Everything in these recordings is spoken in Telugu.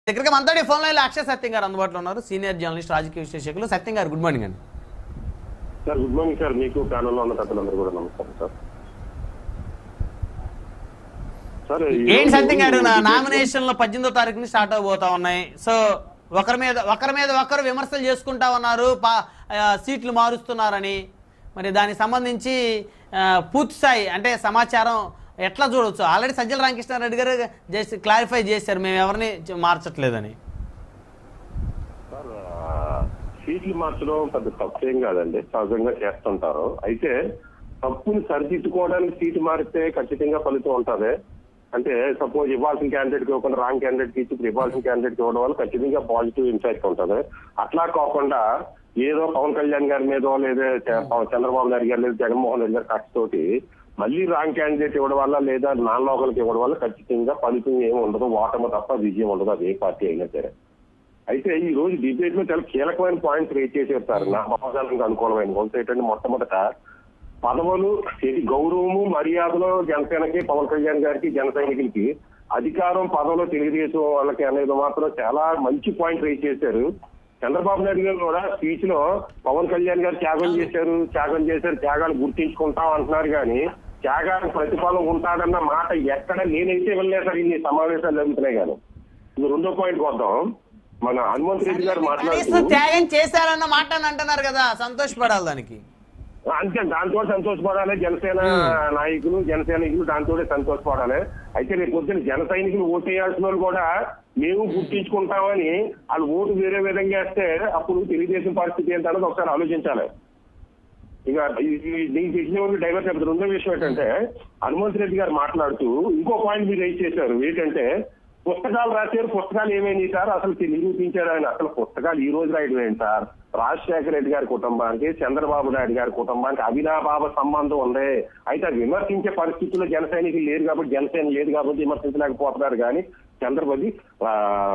దగ్గరగా మనతోటి ఫోన్ లైన్లో అక్షయ్ సత్యం గారు అందుబాటులో ఉన్నారు సీనియర్ జర్నలిస్ట్ రాజకీయ విశ్లేషకులు సత్యం గారు గుడ్ మార్నింగ్ అండి సార్ గుడ్ మార్నింగ్ సార్ మీకు ప్యానల్లో ఉన్న పెద్దలందరూ కూడా నమస్కారం సార్ సార్ ఈ ఏంటి రోజు సత్యం గారు నా debate లో- నామినేషన్లు పద్దెనిమిదో తారీఖుని స్టార్ట్ అవబోతా ఉన్నాయి సో ఒకరి మీద ఒకరి మీద ఒకరు విమర్శలు చేసుకుంటా ఉన్నారు పా ఆ, సీట్లు మారుస్తున్నారని మరి దానికి సంబంధించి ఆ, పూర్తి స్థాయి అంటే సమాచారం ఎట్లా చూడవచ్చు ఆల్రెడీ సజ్జల రామకృష్ణారెడ్డి గారు జస్ట్ క్లారిఫై చేశారు మేము ఎవరిని మార్చట్లేదని సార్ ఆ, సీట్లు మార్చడం పెద్ద తప్పేం కాదండి సహజంగా చేస్తుంటారు అయితే తప్పుని సరిదిద్దుకోవడానికి సీటు మారితే ఖచ్చితంగా ఫలితం ఉంటుంది అంటే సపోజ్ ఇవ్వాల్సిన క్యాండిడేట్ కి ఇవ్వకుండా రాంగ్ క్యాండిడేట్ కి ఇచ్చి ఇప్పుడు ఇవ్వాల్సిన క్యాండిడేట్ కి ఇవ్వడం వల్ల ఖచ్చితంగా పాజిటివ్ ఇంపాక్ట్ ఉంటుంది అట్లా కాకుండా ఏదో పవన్ కళ్యాణ్ గారి మీద లేదా చ- చంద్రబాబు నాయుడు గారి లేదా జగన్మోహన్ రెడ్డి గారి కక్ష తోటి మళ్ళీ రాంగ్ క్యాండిడేట్ ఇవ్వడం వల్ల లేదా నాన్ లోకల్కి ఇవ్వడం వల్ల ఖచ్చితంగా ఫలితం ఏమి ఉండదు ఓటమి తప్ప విజయం ఉండదు అది ఏ పార్టీ అయినా సరే అయితే ఈ రోజు డిబేట్ లో చాలా కీలకమైన పాయింట్స్ రేట్ చేశారు సార్ నా భావజాలకు అనుకూలమైన కొంత ఏంటంటే మొట్టమొదట పదవులు ఇది గౌరవము మర్యాదలు జనసేనకి పవన్ కళ్యాణ్ గారికి జన సైనికులకి అధికారం పదవులు తెలుగుదేశం వాళ్ళకి అనేది మాత్రం చాలా మంచి పాయింట్ రేట్ చేశారు చంద్రబాబు నాయుడు గారు కూడా స్పీచ్ లో పవన్ కళ్యాణ్ గారు త్యాగం చేశారు త్యాగం చేశారు త్యాగాలు గుర్తించుకుంటాం అంటున్నారు కానీ త్యాగానికి ప్రతిఫలం ఉంటాడన్న మాట ఎక్కడ నేనైతే వెళ్ళలేదు సార్ ఇన్ని సమావేశాలు జరుగుతున్నాయి కానీ ఇది రెండో పాయింట్ వద్దాం మన హనుమంత్ రెడ్డి గారు కనీసం మాట్లాడుతూ త్యాగం చేశారన్న మాట అని అంటున్నారు కదా సంతోషపడాలి దానికి అంతే దాంతో సంతోషపడాలి జనసేన నాయకులు జన సైనికులు దాంతో సంతోషపడాలి అయితే రేపు పొద్దున జన సైనికులు ఓటు వేయాల్సిన వాళ్ళు కూడా మేము గుర్తించుకుంటామని వాళ్ళు ఓటు వేరే విధంగా వేస్తే అప్పుడు తెలుగుదేశం పరిస్థితి ఏంటన్నది ఒకసారి ఆలోచించాలి ఇక ఈ- ఈ- దీనికి తెలిసిన వాళ్ళు డైవర్ట్ చెప్తారు రెండో విషయం ఏంటంటే హనుమంత్ రెడ్డి గారు మాట్లాడుతూ ఇంకో పాయింట్ మీరు రైజ్ చేశారు ఏంటంటే పుస్తకాలు రాశారు పుస్తకాలు ఏమైంది సార్ అసలు నిరూపించారు ఆయన అసలు పుస్తకాలు ఈ రోజు రాయడం ఏంటి సార్ రాజశేఖర రెడ్డి గారి కుటుంబానికి చంద్రబాబు నాయుడు గారి కుటుంబానికి అవినాభావ సంబంధం ఉంది అయితే అది విమర్శించే పరిస్థితుల్లో జన సైనికులు లేరు కాబట్టి జనసేన లేదు కాబట్టి విమర్శించలేకపోతున్నారు కానీ చంద్రబాబు ఆ,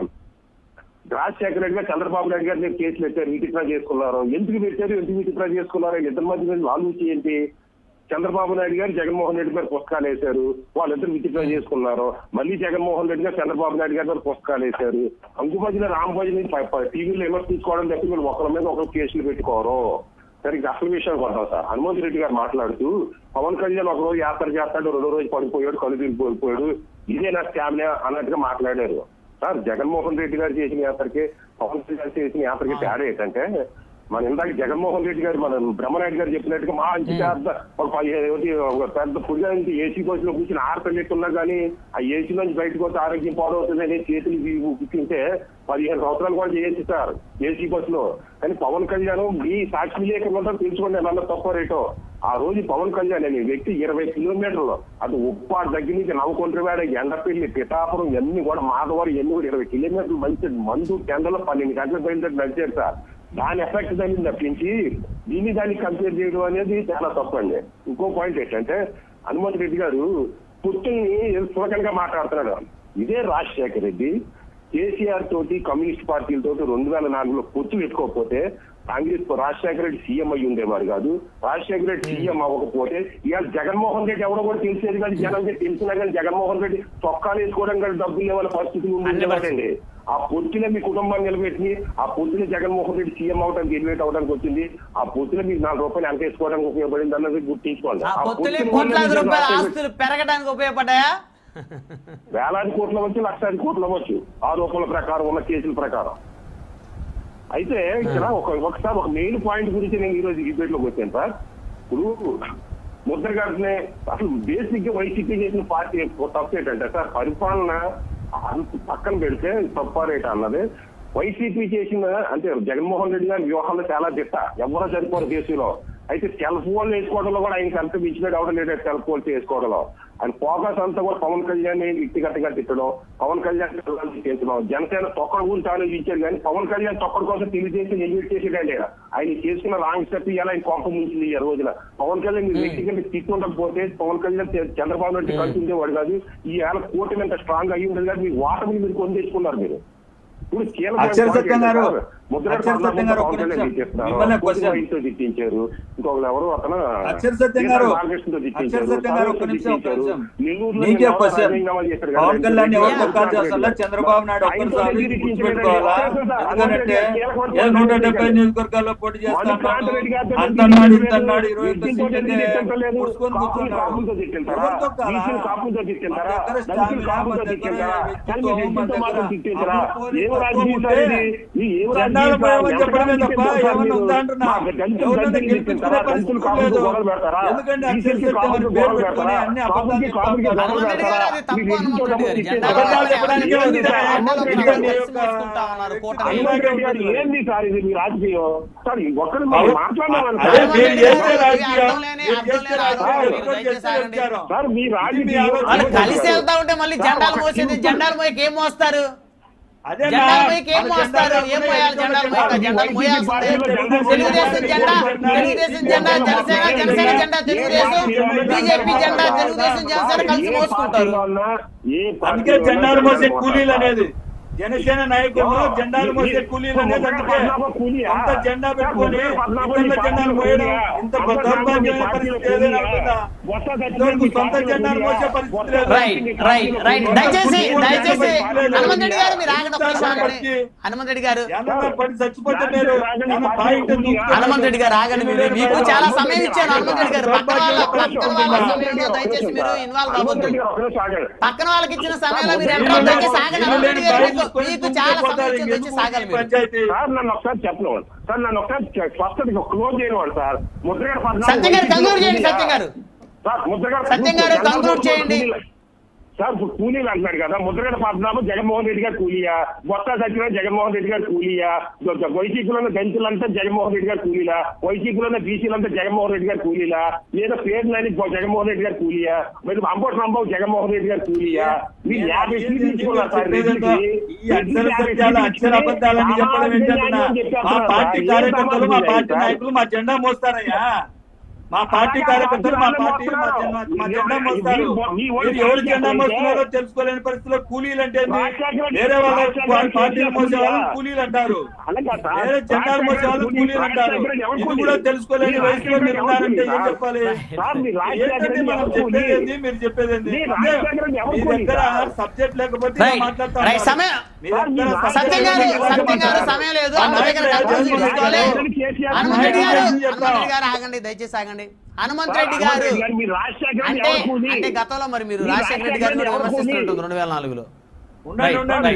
రాజశేఖర రెడ్డి గారు చంద్రబాబు నాయుడు గారి మీద కేసులు పెట్టారు విచిత్రా చేసుకున్నారు ఎందుకు పెట్టారు ఎందుకు విచిత్రా చేసుకున్నారు ఇద్దరి మధ్య మీద ఆలోచి ఏంటి చంద్రబాబు నాయుడు గారు జగన్మోహన్ రెడ్డి గారు పుస్తకాలు వేశారు వాళ్ళిద్దరు విచిత్రా చేసుకున్నారు మళ్ళీ జగన్మోహన్ రెడ్డి గారు చంద్రబాబు నాయుడు గారి మీద పుస్తకాలు వేశారు అంకుభజన రామభజన టీవీలో విమర్శించుకోవడం తప్పి వీళ్ళు ఒకరి మీద ఒకరు కేసులు పెట్టుకోరు సరే ఇక అసలు విషయం కొద్దాం సార్ హనుమంత్ రెడ్డి గారు మాట్లాడుతూ పవన్ కళ్యాణ్ ఒక రోజు యాత్ర చేస్తాడు రెండో రోజు పడిపోయాడు కళ్ళు తిరిగిపోయాడు ఇదే నా స్టామినా అన్నట్టుగా మాట్లాడారు సార్ జగన్మోహన్ రెడ్డి గారు చేసిన యాత్రకి పవన్ కళ్యాణ్ చేసిన యాత్రకి తేడా ఏంటంటే మన ఇందాక జగన్మోహన్ రెడ్డి గారు మన బ్రహ్మనాయుడు గారు చెప్పినట్టుగా మా అంచి పెద్ద ఒక ప- ఏంటి, ఒక పెద్ద పుడిగా ఏసీ బస్సులో కూర్చుని ఆడపిల్లెట్టున్నా కానీ ఆ ఏసీ నుంచి బయటకు వస్తే ఆరోగ్యం పాడవుతుందని చేతులు కూర్చుంటే పదిహేను సంవత్సరాలు కూడా చేయొచ్చు సార్ ఏసీ బస్సులో కానీ పవన్ కళ్యాణ్ మీ సాక్షి లేకుండా తెలుసుకోండి నల్ల తక్కువ రేటో ఆ రోజు పవన్ కళ్యాణ్ అనే వ్యక్తి ఇరవై కిలోమీటర్లు అది ఉప్పాడు దగ్గర నుంచి నవకొండ్రవాడ ఎండపల్లి పిఠాపురం ఇవన్నీ కూడా మాధవరం ఇవన్నీ కూడా ఇరవై కిలోమీటర్లు మంచి మందు టెండలో పన్నెండు గంటల బయలుదేరి నడిచారు సార్ దాని ఎఫెక్ట్ దాన్ని తప్పించి దీన్ని దాన్ని కంపేర్ చేయడం అనేది చాలా తప్పండి ఇంకో పాయింట్ ఏంటంటే హనుమంత్ రెడ్డి గారు పుట్టుని సులకంగా మాట్లాడుతున్నాడు ఇదే రాజశేఖర రెడ్డి కేసీఆర్ తోటి కమ్యూనిస్ట్ పార్టీలతోటి రెండు వేల నాలుగులో పొత్తు పెట్టుకోకపోతే కాంగ్రెస్ రాజశేఖర రెడ్డి సీఎం అయ్యి ఉండేవారు కాదు రాజశేఖర రెడ్డి సీఎం అవ్వకపోతే ఇవాళ జగన్మోహన్ రెడ్డి ఎవరో కూడా తెలిసేది కాదు జనం తెలిసినా కానీ జగన్మోహన్ రెడ్డి చొక్కాలు వేసుకోవడం కానీ డబ్బులు లేవని పరిస్థితులు ఉండేవాడండి ఆ పొత్తులో మీ కుటుంబాన్ని నిలబెట్టి ఆ పొత్తులో జగన్మోహన్ రెడ్డి సీఎం అవడానికి ఎలివేట్ అవడానికి వచ్చింది ఆ పొత్తులో మీకు నాలుగు రూపాయలు ఎంత వేసుకోవడానికి ఉపయోగపడింది అన్నది గుర్తించుకోండి ఆ ఆ పొత్తులే పొత్తుల కోట్లాది వల్ల రూపాయల రాజశేఖర- ఆస్తులు పెరగడానికి ఉపయోగపడ్డాయా వేలాది కోట్లు అవ్వచ్చు లక్షాది కోట్లు అవ్వచ్చు ఆరోపణల ప్రకారం ఉన్న కేసుల ప్రకారం అయితే ఇక్కడ ఒక ఒకసారి ఒక మెయిన్ పాయింట్ గురించి నేను ఈ రోజు డిబేట్ లోకి వచ్చాను సార్ ఇప్పుడు ముద్ర గారిని అసలు బేసిక్ గా వైసీపీ చేసిన పార్టీ తప్పు ఏంటంటే సార్ పరిపాలన అంత పక్కన పెడితే తప్పారేట అన్నది వైసీపీ చేసిన అంటే జగన్మోహన్ రెడ్డి గారి వ్యూహాల్లో చాలా దిట్ట ఎవరో సరిపోరు కేసులో అయితే సెల్ ఫోన్లు వేసుకోవడంలో కూడా ఆయనకి అంత మించినట్టు అవడం లేదు సెల్ ఫోన్స్ వేసుకోవడంలో ఆయన ఫోకస్ అంతా కూడా పవన్ కళ్యాణ్ వ్యక్తిగతంగా తిట్టడం పవన్ కళ్యాణ్ పిల్లల్ని చేయించడం జనసేన తొక్కడ గురించి ఆలోచించారు కానీ పవన్ కళ్యాణ్ తొక్కడ కోసం తెలియజేసి ఎలివేట్ చేసేటండి ఆయన చేసుకున్న రాంగ్ స్టెప్ ఇవాళ ఆయన కోపం ముంచింది ఈ రోజున పవన్ కళ్యాణ్ మీరు వ్యక్తిగత తిట్టుండకపోతే పవన్ కళ్యాణ్ చే- చంద్రబాబు నాయుడు కలిసి ఉండేవాడు కాదు ఈ ఏళ్ళ కూటమి ఎంత స్ట్రాంగ్ అయ్యి ఉండదు కాదు మీ వాటమి మీరు కొని తెచ్చుకున్నారు మీరు ఇప్పుడు కీలకమైన అక్షర point సత్యం గారు ఏంటంటే ముద్రగడ అక్షర సత్యం పద్మనాభం గారు ఒక్క పవన్ కళ్యాణ్ నిమిషం. తిట్టిస్తున్నారు. మిమ్మల్ని కొద్ది question. వయసుతో తిట్టించారు ఇంకొకరు ఎవరు అతను అక్షర సత్యం గారు బాలకృష్ణతో తిట్టించారు. అక్షర సత్యం గారు ఒక్క నిమిషం ఒక్క తిట్టించారు. నిమిషం నెల్లూరులో నీకే నిన్న క్వశ్చన్ రాజీనామా చేశారు కదా. పవన్ కళ్యాణ్ ఎవరు Yeah. పక్కాలు చేస్తారా చంద్రబాబు నాయుడు ఒక్కరిసారి గుర్తుపెట్టుకోవాలా ఎందుకంటే ఏ నూట డెబ్బై నియోజకవర్గాల్లో పోటీ చేస్తా అన్నాడు అంతన్నాడు ఇంతన్నాడు ఇరవై ఒక్క సీట్లకే కూర్చుకొని కూర్చున్నాడు ఎవరితో కాలా? మన దగ్గర స్టామినా, మన దగ్గర వ్యక్తిత్వం, మన దగ్గర అభివృద్ధి ఉంటే జెండాల భయమని చెప్పడమే తప్ప ఏమన్నా ఉందా అంటున్నా ఎవరన్నా గెలిపించుకునే పరిస్థితి లేదు ఎందుకంటే అక్షర సత్యం అని పేరు పెట్టుకొని అన్ని అబద్ధాలు చెప్తారు హనుమంత్ రెడ్డి గారు అది తప్పు హనుమంత్ రెడ్డి గారు జెండా అబద్ధాలు చెప్పడానికే ఉంది కదా. జెండాలో ఎందుకంటే కలిసి యొక్క మోసుకుంటా ఉన్నారు కూటమి అభిమానం ఉంటుంది. ఏంది సార్ ఇది మీ రాజకీయం సార్ ఒక్కరు అదే మాట్లాడమని అదే సార్. మీరు చేస్తే ఇవి రాజకీయం, అర్థం లేని- మీరు అర్థం చేస్తే లేని రాజకీయం, ఆరోపణలు. ఇంకోటి దయచేసి చేస్తే ఆగండి. వ్యభిచారం. సార్ మీ ఇది మీ రాజకీయం ఆలోచన. వాళ్ళు కలిసి వెళ్తా ఉంటే మళ్ళీ జెండాలు మోసేది జెండాలు మోయకి ఏం మోస్తారు అదే జెండాలు నా- మోయకి ఏం మన మోస్తారు జెండాలు ఏం మోయాలి జెండాలు మోయక జెండాలు మోయాల్సిందే తెలుగుదేశం జెండా తెలుగుదేశం జెండా జనసేన జనసేన జెండా తెలుగుదేశం బీజేపీ జెండా తెలుగుదేశం జనసేన కలిసి మోసుకుంటారు అందుకే జెండాలు మోసే కూలీలు అనేది జనసేన నాయకులు జెండాలు మోసే కూలీలు అనేది అందుకే అంత జెండా పెట్టుకొని ఇతరుల జెండాలు మోయడం ఇంత దౌర్భాగ్యమైన పరిస్థితి ఏదైనా ఉంటుందా ఇంతవరకు సొంత జెండాలు మోసే పరిస్థితి లేదు రైట్ రైట్ రైట్ దయచేసి దయచేసి హనుమంత్ రెడ్డి గారు మీరు ఆగండి ఒక్క నిమిషం ఆగండి హనుమంత్ రెడ్డి గారు ఎందరో పడి చచ్చిపోతే మీరు ఏమన్నా బాయి ఉంటే దూకుతారు. హనుమంత్ రెడ్డి గారు ఆగండి మీరు మీకు చాలా సమయం ఇచ్చాను హనుమంత్ రెడ్డి గారు పక్కన వాళ్ళ పక్కన వాళ్ళ సమయంలో దయచేసి మీరు ఇన్వాల్వ్ అవ్వద్దు పక్కన వాళ్ళకి ఇచ్చిన సమయంలో మీరు ఎంటర్ అవ్వద్దు. దయచేసి ఆగండి హనుమంత్ రెడ్డి గారు మీకు మీకు చాలా సమయం ఇచ్చాను దయచేసి ఆగాలి మీరు పంచాయతీ సార్ నన్ను ఒకసారి చెప్పలేవాడు సార్ నన్ను ఒకసారి స్పష్టత క్లోజ్ చేయనివాడు సార్ ముద్రగడ పద్నాలుగు సత్యం గారు కంక్లూడ్ చేయండి సత్యం గారు సార్ ముద్రగడ సత్యం గారు conclude చేయండి. సార్ ఇప్పుడు కూలీలు అంటున్నారు కదా ముద్రగడ పద్మనాభం జగన్మోహన్ రెడ్డి గారు కూలీయా బొత్స సత్యనారాయణ జగన్మోహన్ రెడ్డి గారు కూలీయా వైసీపీలో దళితులంతా జగన్మోహన్ రెడ్డి గారు కూలీలా వైసీపీలో బీసీలంతా జగన్మోహన్ రెడ్డి గారు కూలీలా లేదా పేర్లని జగన్మోహన్ రెడ్డి గారు కూలీయా మరి అంబోటి రాంబాబు జగన్మోహన్ రెడ్డి గారు కూలీయా మీరు యాభై సీట్లు తీసుకున్నారు సార్ చెప్పేదంతా ఈ అక్షర సత్యాలు అక్షర అబద్ధాలని చెప్పడం ఏంటంటున్నా మా పార్టీ కార్యకర్తలు మా పార్టీ నాయకులు మా జెండా మోస్తారయ్యా మా పార్టీ కార్యకర్తలు మా పార్టీ మా జెండా మా జెండా మోస్తారు మీరు ఎవరు జెండా మోస్తున్నారో తెలుసుకోలేని పరిస్థితిలో కూలీలు అంటే ఏంది? వేరే వాళ్ళ వాళ్ళ పార్టీలు మోసే వాళ్ళు కూలీలు అంటారు వేరే జెండాలు మోసే వాళ్ళు కూలీలు అంటారు ఇది కూడా తెలుసుకోలేని వయసులో మీరు ఉన్నారంటే ఏం చెప్పాలి ఏంటంటే మనం చెప్పేది ఏంది, మీరు చెప్పేది ఏంది? అంటే మీ దగ్గర సబ్జెక్ట్ లేకపోతే ఇలా రైట్ మాట్లాడతా రైట్ ఉన్నారు. సమయం మీ దగ్గర సత్యం గారు సత్యం గారు సమయం లేదు అందరి దగ్గర conclusion తీసుకోవాలి హనుమంత్ రెడ్డి గారు హనుమంత్ రెడ్డి గారు ఆగండి దయచేసి ఆగండి హనుమంత్ రెడ్డి గారు అంటే అంటే గతంలో మరి మీరు రాజశేఖర రెడ్డి గారు కూడా విమర్శిస్తుంటుంది రెండు వేల నాలుగులో ఉండండి ఉండండి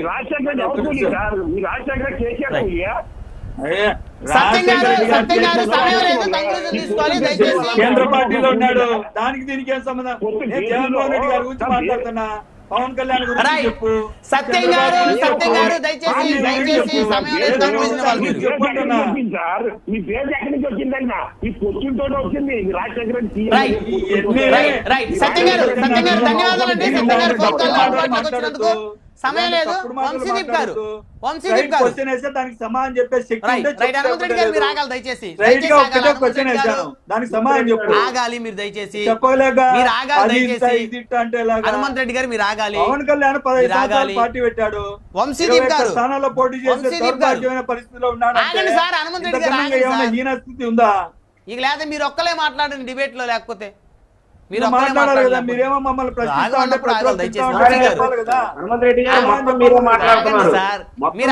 అయ్యే, సత్యం గారు రాజశేఖర రెడ్డి గారు సత్యం గారు చేసిన సమయం లేదు పనులు కంక్లూజన్ తీసుకోవాలి దయచేసి కేంద్ర పార్టీలో ఉన్నాడు దానికి దీనికి ఏం సంబంధం నేను జగన్మోహన్ రెడ్డి గారి గురించి మాట్లాడుతున్నా పవన్ కళ్యాణ్ గురించి రైట్ చెప్పు సత్యం గారు సత్యం గారు దయచేసి దయచేసి సమయం లేదు కంక్లూజన్ ఇవ్వాలి మీరు మీ పేరు ఎక్కడి నుంచి వచ్చిందన్నా ఈ పొచ్చులతో వచ్చింది మీ Rajasekhara Reddy right right right Satyam గారు సత్యం గారు ధన్యవాదాలు అండి సత్యం గారు ఫోన్ కాల్ అందుబాటులోకి వచ్చినందుకు సమయం లేదు వంశీదీప్ గారు వంశీదీప్ గారు క్వశ్చన్ వేస్తే దానికి సమాధానం చెప్పే శక్తి రైట్ ఉంటే రైట్ హనుమంత్ రెడ్డి గారు మీరు చెప్పలేదు. ఆగాలి దయచేసి రైట్ గా దయచేసి ఒక్కటే ఆగాలి. క్వశ్చన్ హనుమంత్ రెడ్డి వేశాను గారు దానికి సమాధానం చెప్పు ఆగాలి మీరు దయచేసి చెప్పలేక మీరు ఆగాలి అది ఇంత, దయచేసి. ఇది ఇంత అంటే ఎలాగా? హనుమంత్ రెడ్డి గారు మీరు ఆగాలి పవన్ కళ్యాణ్ పదహైదు మీరు సంవత్సరాలు ఆగాలి. పార్టీ పెట్టాడు వంశీదీప్ ఇరవై ఒక్క గారు. స్థానాల్లో పోటీ చేసే వంశీదీప్ గారు. దౌర్భాగ్యమైన పరిస్థితిలో ఉన్నాడు ఆగండి సార్, హనుమంత్ రెడ్డి గారు ఆగండి ఏమైనా సార్. హీన స్థితి ఉందా ఇక లేదా మీరు ఒక్కలే మాట్లాడండి డిబేట్ లో లేకపోతే మీరు మీరు ఒక్కలే మాట్లాడాలి కదా మాట్లాడాలి మీరేమో మమ్మల్ని ప్రశ్నిస్తా ఉంటే ఆగమన్నప్పుడు ఆగాలి ప్రశ్నిస్తా దయచేసి. ఉంటే వంశీ గారు. చెప్పాలి కదా హనుమంత్ రెడ్డి గారు మొత్తం మీరే మాట్లాడుతున్నారు సార్ మొత్తం మీరు